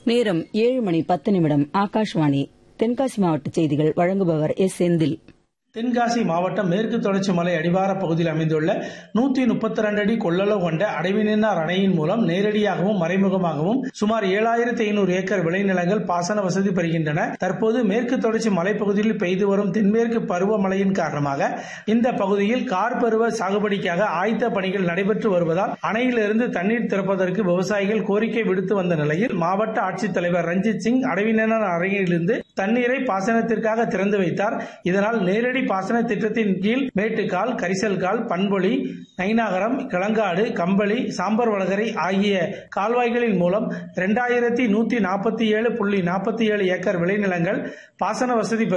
நேரம் ஏழு மணி பத்து நிமிடம் ஆகாஷ்வாணி தென்காசி மாவட்ட செய்திகள் வழங்குபவர் எஸ் செந்தில் தென்காசி மாவட்டம் மேற்கு தொடர்ச்சி மலை அடிவார பகுதியில் அமைந்துள்ள நூத்தி முப்பத்தி ரெண்டு அடி கொள்ளளவு கொண்ட அடைவினார் அணையின் மூலம் நேரடியாகவும் மறைமுகமாகவும் சுமார் ஏழாயிரத்தி ஐநூறு ஏக்கர் விளைநிலங்கள் பாசன வசதி பெறுகின்றன தற்போது மேற்கு தொடர்ச்சி மலைப்பகுதியில் பெய்து வரும் தென்மேற்கு பருவமழையின் காரணமாக இந்த பகுதியில் கார் பருவ சாகுபடிக்காக ஆயத்த பணிகள் நடைபெற்று வருவதால் அணையிலிருந்து தண்ணீர் திறப்பதற்கு விவசாயிகள் கோரிக்கை விடுத்து வந்த நிலையில் மாவட்ட ஆட்சித்தலைவர் ரஞ்சித் சிங் அடைவினார் அணையிலிருந்து தண்ணீரை பாசனத்திற்காக திறந்து வைத்தார் இதனால் நேரடி பாசன திட்டத்தின் கீழ் மேட்டுக்கால் கரிசல்கால் பண்பொழி நைனாகரம் கிளங்காடு கம்பளி சாம்பர் வளகரை ஆகிய கால்வாய்களின் மூலம் இரண்டாயிரத்தி நூத்தி நாற்பத்தி ஏழு புள்ளி நாற்பத்தி ஏழு ஏக்கர் விளைநிலங்கள் பாசன வசதி